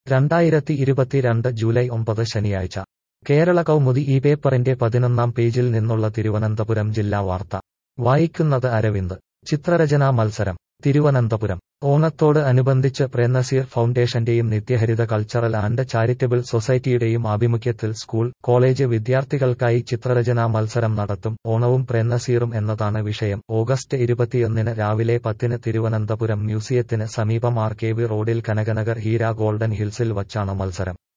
രണ്ടായിരത്തി ഇരുപത്തിരണ്ട് ജൂലൈ ഒമ്പത് ശനിയാഴ്ച കേരള കൗമുദി ഈ പേപ്പറിന്റെ പതിനൊന്നാം പേജിൽ നിന്നുള്ള തിരുവനന്തപുരം ജില്ലാ വാർത്ത വായിക്കുന്നത് അരവിന്ദ് ചിത്രരചനാ മത്സരം തിരുവനന്തപുരം ഓണത്തോട് അനുബന്ധിച്ച് പ്രേംനസീർ ഫൗണ്ടേഷന്റെയും നിത്യഹരിത കൾച്ചറൽ ആൻഡ് ചാരിറ്റബിൾ സൊസൈറ്റിയുടെയും ആഭിമുഖ്യത്തിൽ സ്കൂൾ കോളേജ് വിദ്യാർത്ഥികൾക്കായി ചിത്രരചനാ മത്സരം നടത്തും ഓണവും പ്രേംനസീറും എന്നതാണ് വിഷയം ഓഗസ്റ്റ് ഇരുപത്തിയൊന്നിന് രാവിലെ പത്തിന് തിരുവനന്തപുരം മ്യൂസിയത്തിന് സമീപം ആർ കെ വി റോഡിൽ കനകനഗർ ഹീര ഗോൾഡൻ ഹിൽസിൽ വച്ചാണ് മത്സരം